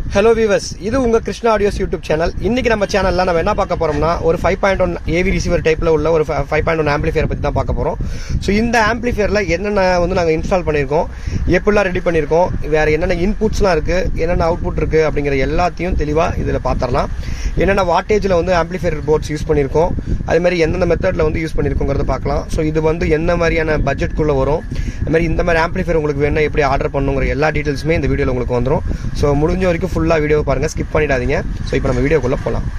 hello viewers இது உங்க Krishna audios YouTube channel இன்னைக்கு நம்ம சேனல்ல நம்ம என்ன பார்க்க போறோம்னா ஒரு five point one AV receiver டைப்ல உள்ள ஒரு ஃபைவ் பாயிண்ட் ஒன் ஆம்பிளிஃபையர் பத்தி தான் பார்க்க போறோம் ஸோ இந்த ஆம்பிளிஃபையர்ல என்னென்ன வந்து நாங்கள் இன்ஸ்டால் பண்ணியிருக்கோம் எப்படிலாம் ரெடி பண்ணியிருக்கோம் வேற என்னென்ன இன்புட்ஸ்லாம் இருக்கு என்னென்ன அவுட்புட் இருக்கு அப்படிங்கிற எல்லாத்தையும் தெளிவாக இதில் பார்த்துடலாம் என்னென்ன வாட்டேஜில் வந்து ஆம்பிளிஃபையர் போர்ட்ஸ் யூஸ் பண்ணியிருக்கோம் அதே மாதிரி எந்தெந்த மெத்தடில் வந்து யூஸ் பண்ணியிருக்கோங்கிறத பார்க்கலாம் ஸோ இது வந்து என்ன மாதிரியான பட்ஜெட்குள்ளே வரும் அது மாதிரி இந்த மாதிரி ஆம்பிளிஃபையர் உங்களுக்கு வேணும் எப்படி ஆர்டர் பண்ணுங்கிற எல்லா டீட்டெயில்ஸுமே இந்த வீடியோவில் உங்களுக்கு வந்துடும் ஸோ முடிஞ்ச வரைக்கும் ஃபுல்லாக வீடியோ பாருங்கள் ஸ்கிப் பண்ணிடாதீங்க ஸோ இப்போ நம்ம வீடியோக்குள்ளே போகலாம்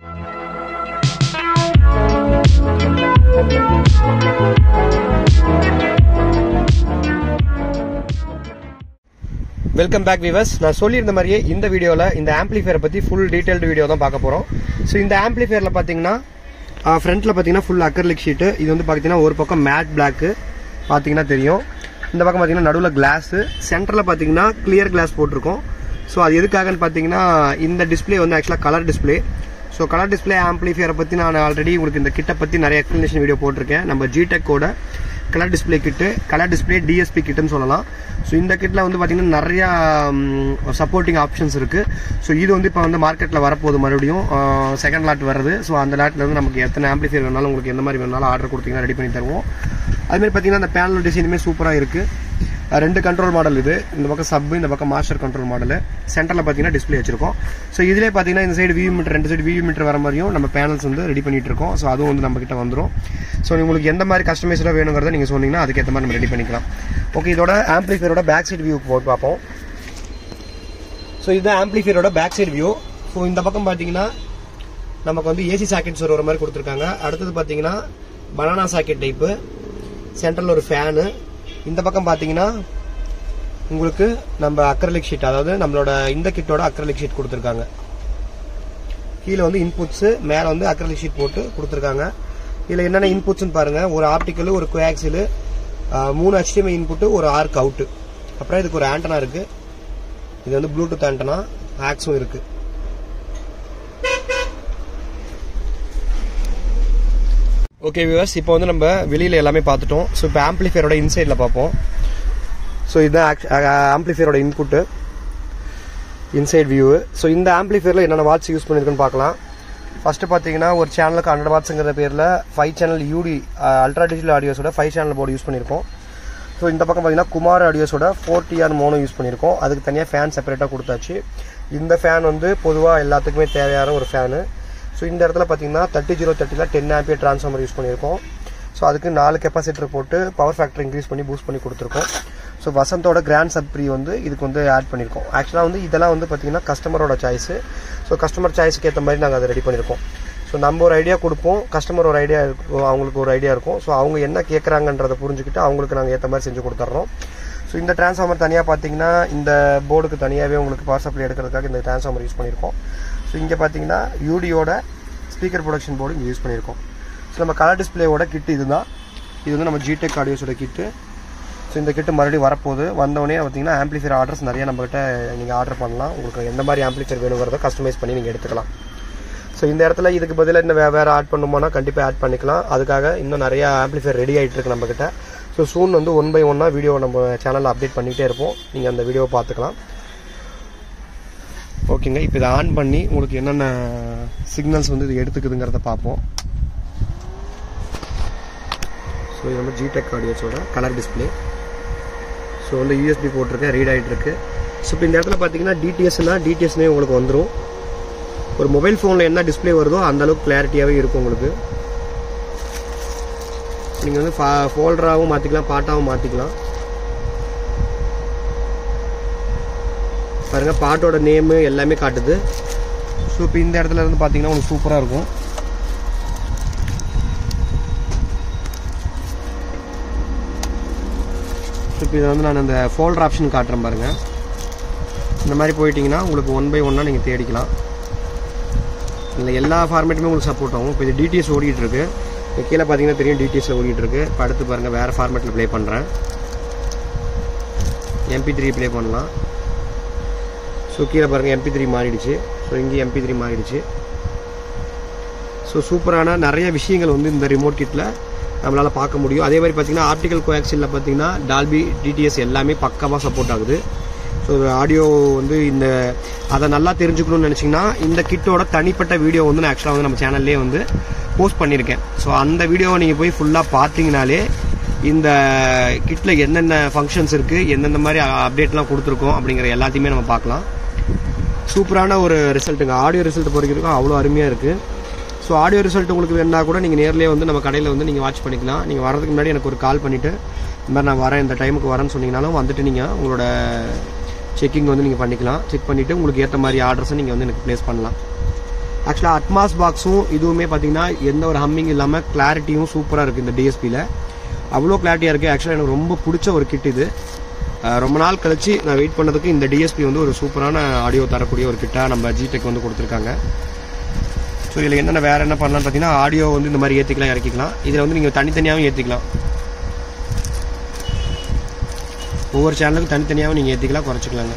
வெல்கம் பேக் விவர்ஸ் நான் சொல்லியிருந்த மாதிரியே இந்த வீடியோவில் இந்த ஆம்பிளிஃபையரை பற்றி ஃபுல் டீடைல்டு வீடியோ தான் பார்க்க போகிறோம் ஸோ இந்த ஆம்பிளிஃபையரில் பார்த்தீங்கன்னா ஃப்ரண்ட்டில் பார்த்தீங்கன்னா ஃபுல் அக்கர்லிக் ஷீட்டு இது வந்து பார்த்தீங்கன்னா ஒரு பக்கம் மேட் பிளாக்கு பார்த்தீங்கன்னா தெரியும் இந்த பக்கம் பார்த்தீங்கன்னா நடுவில் கிளாஸு சென்டரில் பார்த்தீங்கன்னா கிளியர் கிளாஸ் போட்டிருக்கோம் ஸோ அது எதுக்காகன்னு பார்த்தீங்கன்னா இந்த டிஸ்பிளே வந்து ஆக்சுவலாக colour display so colour display ஆம்பிளிஃபையரை பற்றி நான் ஆல்ரெடி உங்களுக்கு இந்த கிட்ட பற்றி நிறைய எக்ஸ்ப்ளனேஷன் வீடியோ போட்டிருக்கேன் நம்ம ஜிடெக்கோட colour display kit colour display DSP கிட்டுன்னு சொல்லலாம் ஸோ இந்த கிட்டில் வந்து பார்த்தீங்கன்னா நிறையா சப்போர்ட்டிங் ஆப்ஷன்ஸ் இருக்குது ஸோ இது வந்து இப்போ வந்து மார்க்கெட்டில் வரப்போகுது மறுபடியும் செகண்ட் லாட் வருது ஸோ அந்த லாட்டில் வந்து நமக்கு எத்தனை ஆம்பிளிஃபையர் வேணாலும் உங்களுக்கு எந்த மாதிரி வேணாலும் ஆர்டர் கொடுத்தீங்கன்னா ரெடி பண்ணி தருவோம் அதுமாதிரி பார்த்தீங்கன்னா அந்த பேனல் டிசைனுமே சூப்பராக இருக்குது ரெண்டு கண்ட்ரோல் மாடல் இது இந்த பக்கம் சப் இந்த பக்கம் மாஸ்டர் கண்ட்ரோல் மாடல் சென்டரில் பார்த்தீங்கன்னா டிஸ்பிளே வச்சிருக்கோம் ஸோ இதிலே பார்த்தீங்கன்னா இந்த சைடு வியூ மீட்டர் ரெண்டு சைடு வியூ மீட்டர் வர மாதிரியும் நம்ம பேனல்ஸ் வந்து ரெடி பண்ணிட்டு இருக்கோம் ஸோ அதுவும் வந்து நம்ம கிட்ட வந்துடும் ஸோ உங்களுக்கு எந்த மாதிரி கஸ்டமைஸ்டாக வேணுங்கிறத நீங்கள் சொன்னீங்கன்னா அதுக்கேற்ற மாதிரி நம்ம ரெடி பண்ணிக்கலாம் ஓகே இதோட ஆம்பிளிஃபையரோட பேக் சைடு வியூ போட்டு பார்ப்போம் ஸோ இதுதான் ஆம்பிளிஃபையரோட பேக் சைடு வியூ ஸோ இந்த பக்கம் பார்த்தீங்கன்னா நமக்கு வந்து ஏசி சாக்கெட்ஸ் வர மாதிரி கொடுத்துருக்காங்க அடுத்தது பார்த்தீங்கன்னா பனானா சாக்கெட் டைப்பு சென்டரில் ஒரு ஃபேனு இந்த பக்கம் பார்த்தீங்கன்னா உங்களுக்கு நம்ம அக்ரலிக் ஷீட் அதாவது நம்மளோட இந்த கிட்டோட அக்ரலிக் ஷீட் கொடுத்துருக்காங்க கீழே வந்து இன்புட்ஸு மேலே வந்து அக்ரலிக் ஷீட் போட்டு கொடுத்துருக்காங்க இதில் என்னென்ன இன்புட்ஸ்னு பாருங்கள் ஒரு ஆப்டிக்கல் ஒரு குவாக்சில் மூணு ஹெச்டிஎம்ஐ இன்புட்டு ஒரு ஆர்க் அவுட்டு அப்புறம் இதுக்கு ஒரு ஆண்டனா இருக்குது இது வந்து ப்ளூடூத் ஆண்டனா ஆக்ஸும் இருக்குது ஓகே வியூவர்ஸ் இப்போ வந்து நம்ம வெளியில் எல்லாமே பார்த்துட்டோம் ஸோ இப்போ ஆம்பிளிஃபையரோட இன்சைடில் பார்ப்போம் ஸோ இதுதான் ஆம்பிளிஃபையரோட இன்புட்டு இன்சைட் வியூ ஸோ இந்த ஆம்பிளிஃபையரில் என்னென்ன வாட்ச் யூஸ் பண்ணியிருக்குன்னு பார்க்கலாம் ஃபஸ்ட்டு பார்த்தீங்கன்னா ஒரு சேனலுக்கு ஹண்ட்ரட் வாட்ஸுங்கிற பேரில் five channel UD ultra digital ஆடியோஸோட ஃபைவ் சேனல் போர்டு யூஸ் பண்ணியிருக்கோம் ஸோ இந்த பக்கம் பார்த்தீங்கன்னா குமார் ஆடியோஸோட ஃபோர் டிஆர் மோனோ யூஸ் பண்ணியிருக்கோம் அதுக்கு தனியாக ஃபேன் செப்பரேட்டாக கொடுத்தாச்சு இந்த ஃபேன் வந்து பொதுவாக எல்லாத்துக்குமே தேவையான ஒரு ஃபேனு ஸோ இந்த இடத்துல பார்த்தீங்கன்னா தேர்ட்டி ஜீரோ தேர்ட்டியில் டென் ஆம்பியர் ட்ரான்ஸ்ஃபார்மர் யூஸ் பண்ணியிருக்கோம் ஸோ அதுக்கு நாலு கெப்பாசிட்டர் போட்டு பவர் ஃபேக்டர் இன்க்ரீஸ் பண்ணி பூஸ்ட் பண்ணி கொடுத்துருக்கோம் ஸோ வசந்தோட கிராண்ட் சப்ரி வந்து இதுக்கு வந்து ஆட் பண்ணியிருக்கோம் ஆக்சுவலாக வந்து இதெல்லாம் வந்து பார்த்தீங்கன்னா கஸ்டமரோட சாய்ஸு ஸோ கஸ்டமர் சாய்ஸுக்கு ஏற்ற மாதிரி நாங்கள் அதை ரெடி பண்ணியிருக்கோம் ஸோ நம்ம ஒரு ஐடியா கொடுப்போம் கஸ்டமர் ஒரு ஐடியா இருக்கும் அவங்களுக்கு ஒரு ஐடியா இருக்கும் ஸோ அவங்க என்ன கேட்குறாங்கன்றதை புரிஞ்சுக்கிட்டு அவங்களுக்கு நாங்கள் ஏற்ற மாதிரி செஞ்சு கொடுத்துட்றோம் ஸோ இந்த டிரான்ஸ்ஃபார்மர் தனியாக பார்த்தீங்கன்னா இந்த போர்டுக்கு தனியாகவே உங்களுக்கு பவர் சப்ளை எடுக்கிறதுக்காக இந்த டிரான்ஸ்ஃபார்மர் யூஸ் பண்ணியிருக்கோம் ஸோ இங்கே பார்த்தீங்கன்னா யூடியோட ஸ்பீக்கர் ப்ரொடக்ஷன் போர்டு இங்கே யூஸ் பண்ணியிருக்கோம் ஸோ நம்ம கலர் டிஸ்பிளேவோட கிட்டு இதுதான் இது வந்து நம்ம ஜிடெக் ஆடியோஸோட கிட்டு ஸோ இந்த கிட்டு மறுபடியும் வரப்போகுது வந்தோடனே பார்த்தீங்கன்னா ஆம்பிளிஃபையர் ஆர்டர்ஸ் நிறைய நம்மகிட்ட நீங்கள் ஆர்டர் பண்ணலாம் உங்களுக்கு எந்த மாதிரி ஆம்பிளிஃபையர் வேணுங்கிறத கஸ்டமைஸ் பண்ணி நீங்கள் எடுத்துக்கலாம் ஸோ இந்த இடத்துல இதுக்கு பதிலாக இன்னும் வே வேறு ஆட் பண்ணுமோனா கண்டிப்பாக ஆட் பண்ணிக்கலாம் அதுக்காக இன்னும் நிறையா ஆம்பிளிஃபையர் ரெடி ஆகிட்டு இருக்கு நம்மக்கிட்ட ஸோ சூன் வந்து ஒன் பை ஒன்னாக வீடியோ நம்ம சேனலில் அப்டேட் பண்ணிகிட்டே இருப்போம் நீங்கள் அந்த வீடியோவை பார்த்துக்கலாம் ஓகேங்க இப்போ இதை ஆன் பண்ணி உங்களுக்கு என்னென்ன சிக்னல்ஸ் வந்து இது எடுத்துக்குதுங்கிறத பார்ப்போம் ஸோ இது வந்து ஜிடெக் ஆடியோஸோட கலர் டிஸ்பிளே ஸோ வந்து யூஎஸ்பி போட்டிருக்கேன் ரீட் ஆகிட்டு இருக்கு ஸோ இப்போ இந்த இடத்துல பார்த்தீங்கன்னா டிடிஎஸ்னா டிடிஎஸ்னே உங்களுக்கு வந்துடும் ஒரு மொபைல் ஃபோனில் என்ன டிஸ்பிளே வருதோ அந்த அளவுக்கு கிளாரிட்டியாகவே இருக்கும் உங்களுக்கு நீங்கள் வந்து ஃபோல்டராகவும் மாற்றிக்கலாம் பாட்டாகவும் மாற்றிக்கலாம் பாருங்கள் பாட்டோட நேமு எல்லாமே காட்டுது ஸோ இப்போ இந்த இடத்துல இருந்து பார்த்தீங்கன்னா உங்களுக்கு சூப்பராக இருக்கும் ஸோ இப்போ இதை வந்து நான் அந்த ஃபோல்டர் ஆப்ஷன் காட்டுறேன் பாருங்கள் இந்த மாதிரி போயிட்டீங்கன்னா உங்களுக்கு ஒன் பை ஒன்னாக நீங்கள் தேடிக்கலாம் இதில் எல்லா ஃபார்மேட்டுமே உங்களுக்கு சப்போர்ட் ஆகும் இப்போ இது டிடிஎஸ் ஓடிட்டு இருக்கு இப்போ கீழே பார்த்தீங்கன்னா தெரியும் டிடிஎஸில் ஓடிட்டு இருக்கு இப்போ அடுத்து பாருங்கள் வேறு ஃபார்மேட்டில் ப்ளே பண்ணுறேன் எம்பி த்ரீ ப்ளே பண்ணலாம் ஸோ கீழே பாருங்கள் எம்பி த்ரீ மாறிடுச்சு ஸோ இங்கே எம்பி த்ரீ மாறிடுச்சு ஸோ சூப்பரான நிறைய விஷயங்கள் வந்து இந்த ரிமோட் கிட்டில் நம்மளால் பார்க்க முடியும் அதே மாதிரி பார்த்தீங்கன்னா ஆப்டிக்கல் கோஆக்சிலில் பார்த்தீங்கன்னா டால்பி டிடிஎஸ் எல்லாமே பக்கமாக சப்போர்ட் ஆகுது ஸோ ஒரு ஆடியோ வந்து இந்த அதை நல்லா தெரிஞ்சுக்கணும்னு நினச்சிங்கன்னா இந்த கிட்டோட தனிப்பட்ட வீடியோ வந்து நான் ஆக்சுவலாக வந்து நம்ம சேனல்லே வந்து போஸ்ட் பண்ணியிருக்கேன் ஸோ அந்த வீடியோவை நீங்கள் போய் ஃபுல்லாக பார்த்தீங்கனாலே இந்த கிட்டில் என்னென்ன ஃபங்க்ஷன்ஸ் இருக்குது எந்தெந்த மாதிரி அப்டேட்லாம் கொடுத்துருக்கோம் அப்படிங்கிற எல்லாத்தையுமே நம்ம பார்க்கலாம் சூப்பரான ஒரு ரிசல்ட்டுங்க ஆடியோ ரிசல்ட் பொறுக்கிறதுக்கும் அவ்வளோ அருமையாக இருக்குது ஸோ ஆடியோ ரிசல்ட் உங்களுக்கு வேணா கூட நீங்கள் நேர்லேயே வந்து நம்ம கடையில் வந்து நீங்கள் வாட்ச் பண்ணிக்கலாம் நீங்கள் வரதுக்கு முன்னாடி எனக்கு ஒரு கால் பண்ணிவிட்டு இந்த மாதிரி நான் வரேன் இந்த டைமுக்கு வரேன்னு சொன்னீங்கனாலும் வந்துட்டு நீங்கள் உங்களோட செக்கிங் வந்து நீங்கள் பண்ணிக்கலாம் செக் பண்ணிவிட்டு உங்களுக்கு ஏற்ற மாதிரி ஆர்டர்ஸை நீங்கள் வந்து எனக்கு ப்ளேஸ் பண்ணலாம் ஆக்சுவலாக அட்மாஸ் பாக்ஸும் இதுவுமே பார்த்தீங்கன்னா எந்த ஒரு ஹம்மிங் இல்லாமல் கிளாரிட்டியும் சூப்பராக இருக்குது இந்த டிஎஸ்பியில் அவ்வளோ கிளாரிட்டியாக இருக்குது ஆக்சுவலாக எனக்கு ரொம்ப பிடிச்ச ஒரு கிட் இது அஹ் ரொம்ப நாள் கழிச்சு நான் வெயிட் பண்ணதுக்கு இந்த டிஎஸ்பி வந்து ஒரு சூப்பரான ஆடியோ தரக்கூடிய ஒரு கிட்டாக நம்ம ஜிடெக் வந்து கொடுத்துருக்காங்க ஸோ இதில் என்னென்ன வேறு என்ன பண்ணலாம்னு பார்த்தீங்கன்னா ஆடியோ வந்து இந்த மாதிரி ஏற்றிக்கலாம் இறக்கிக்கலாம் இதில் வந்து நீங்கள் தனித்தனியாகவும் ஏற்றிக்கலாம் ஒவ்வொரு சேனலுக்கும் தனித்தனியாகவும் நீங்கள் ஏற்றிக்கலாம் குறைச்சிக்கலாங்க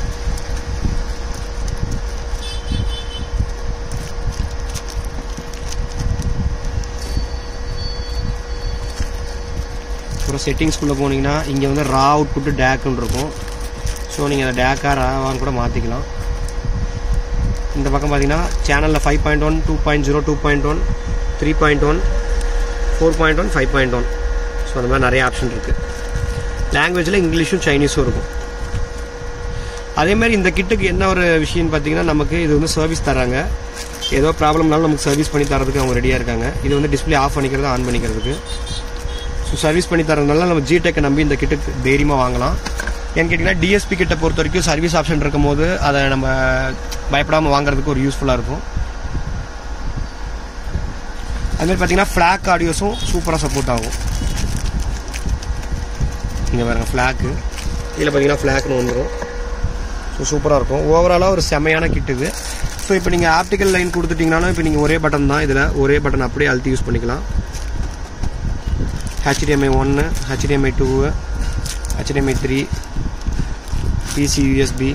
அப்புறம் செட்டிங்ஸ்குள்ளே போனீங்கன்னா இங்கே வந்து ரா அவுட்புட்டு டேக்குன்னு இருக்கும் ஸோ நீங்கள் அதை டேக்காக ராவான்னு கூட மாற்றிக்கலாம் இந்த பக்கம் பார்த்தீங்கன்னா சேனலில் five point one two point zero two point one three point one four point one five point one so அந்த மாதிரி நிறைய ஆப்ஷன் இருக்குது லாங்குவேஜில் இங்கிலீஷும் சைனீஸும் இருக்கும் அதே மாதிரி இந்த கிட்டுக்கு என்ன ஒரு விஷயம்னு பார்த்தீங்கன்னா நமக்கு இது வந்து சர்வீஸ் தராங்க ஏதோ ப்ராப்ளம்னாலும் நமக்கு சர்வீஸ் பண்ணி தரதுக்கு அவங்க ரெடியாக இருக்காங்க இது வந்து டிஸ்பிளே ஆஃப் பண்ணிக்கிறது ஆன் பண்ணிக்கிறதுக்கு ஸோ சர்வீஸ் பண்ணி தரதுனால நம்ம ஜிடெக்கை நம்பி இந்த கிட்டுக்கு தைரியமாக வாங்கலாம் ஏன்னு கேட்டிங்கன்னா டிஎஸ்பி கிட்ட பொறுத்த வரைக்கும் சர்வீஸ் ஆப்ஷன் இருக்கும் போது அதை நம்ம பயப்படாமல் வாங்குறதுக்கு ஒரு யூஸ்ஃபுல்லாக இருக்கும் அதுமாதிரி பார்த்தீங்கன்னா ஃப்ளாக் ஆடியோஸும் சூப்பராக சப்போர்ட் ஆகும் இங்கே பாருங்கள் ஃப்ளாக்கு இதில் பார்த்தீங்கன்னா ஃப்ளாக்னு வந்துடும் ஸோ சூப்பராக இருக்கும் ஓவராலாக ஒரு செமையான கிட் இது ஸோ இப்போ நீங்கள் ஆப்டிக்கல் லைன் கொடுத்துட்டிங்கனாலும் இப்போ நீங்கள் ஒரே பட்டன் தான் இதில் ஒரே பட்டன் அப்படியே அழுத்தி யூஸ் பண்ணிக்கலாம் ஹெச்டிஎம்ஐ ஒன்று HDMI two HDMI three PC USB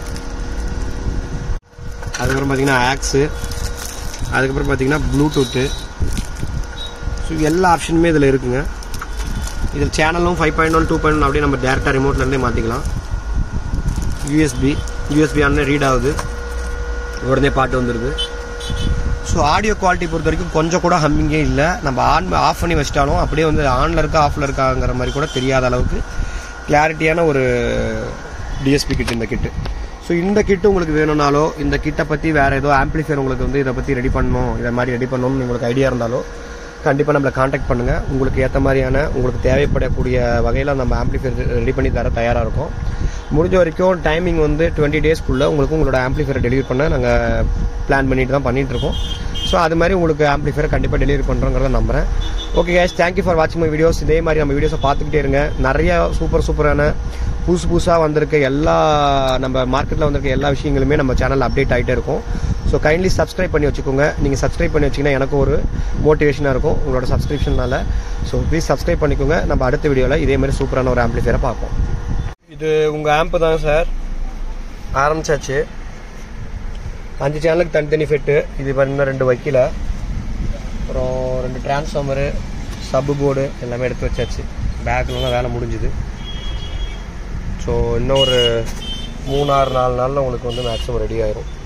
அதுக்கப்புறம் பார்த்தீங்கன்னா ஆக்ஸு அதுக்கப்புறம் பார்த்தீங்கன்னா ப்ளூடூத்து ஸோ எல்லா ஆப்ஷனுமே இதில் இருக்குங்க இதில் சேனலும் five point one two point one அப்படியே நம்ம டேரெக்டாக ரிமோட்லேருந்தே மாற்றிக்கலாம் யூஎஸ்பி யூஎஸ்பி ஆனால் ரீட் ஆகுது உடனே பாட்டு வந்துடுது ஸோ ஆடியோ குவாலிட்டி பொறுத்த வரைக்கும் கொஞ்சம் கூட ஹம்மிங்கே இல்லை நம்ம ஆன் ஆஃப் பண்ணி வச்சிட்டாலும் அப்படியே வந்து ஆனில் இருக்கா ஆஃபில் இருக்காங்கிற மாதிரி கூட தெரியாத அளவுக்கு கிளாரிட்டியான ஒரு டிஎஸ்பி கிட் இந்த கிட்டு ஸோ இந்த கிட்டு உங்களுக்கு வேணும்னாலோ இந்த கிட்டை பற்றி வேறு ஏதோ ஆம்ப்ளிஃபையர் உங்களுக்கு வந்து இதை பற்றி ரெடி பண்ணணும் இதை மாதிரி ரெடி பண்ணணும்னு உங்களுக்கு ஐடியா இருந்தாலோ கண்டிப்பாக நம்மளை காண்டாக்ட் பண்ணுங்கள் உங்களுக்கு ஏற்ற மாதிரியான உங்களுக்கு தேவைப்படக்கூடிய வகையில் நம்ம ஆம்ப்ளிஃபையர் ரெடி பண்ணி தர தயாராக இருக்கோம் முடிஞ்ச வரைக்கும் டைமிங் வந்து டுவெண்ட்டி டேஸ்க்குள்ளே உங்களுக்கு உங்களோட ஆம்ப்ளிஃபையர் டெலிவரி பண்ண நாங்கள் பிளான் பண்ணிட்டு தான் பண்ணிட்டு இருக்கோம் ஸோ அது மாதிரி உங்களுக்கு ஆம்ப்ளிஃபையர் கண்டிப்பாக டெலிவரி பண்ணுறோங்கிறத நம்புறேன் ஓகே கேஸ் தேங்க்யூ ஃபார் வாட்சிங் மை வீடியோஸ் இதே மாதிரி நம்ம வீடியோஸை பார்த்துக்கிட்டே இருங்க நிறைய சூப்பர் சூப்பரான புதுசு புதுசாக வந்திருக்க எல்லா நம்ம மார்க்கெட்டில் வந்திருக்க எல்லா விஷயங்களுமே நம்ம சேனலில் அப்டேட் ஆகிட்டே இருக்கும் ஸோ கைண்ட்லி சப்ஸ்கிரைப் பண்ணி வச்சுக்கோங்க நீங்கள் சப்ஸ்கிரைப் பண்ணி வச்சிங்கன்னா எனக்கு ஒரு மோட்டிவேஷனாக இருக்கும் உங்களோட சப்ஸ்கிரிப்ஷனால ஸோ ப்ளீஸ் சப்ஸ்கிரைப் பண்ணிக்கோங்க நம்ம அடுத்த வீடியோவில் இதே மாதிரி சூப்பரான ஒரு ஆம்ப்ளிஃபையரை பார்ப்போம் இது உங்கள் ஆம்ப் தான் சார் ஆரம்பிச்சாச்சு அஞ்சு சேனலுக்கு தனித்தனி ஃபிட்டு இது பாருங்க ரெண்டு வைக்கல அப்புறம் ரெண்டு டிரான்ஸ்ஃபார்மரு சப்பு போர்டு எல்லாமே எடுத்து வச்சாச்சு பேக்லலாம் வேலை முடிஞ்சுது ஸோ இன்னும் ஒரு மூணு ஆறு நாலு நாளில் உங்களுக்கு வந்து மேக்ஸிமம் ரெடி ஆயிரும்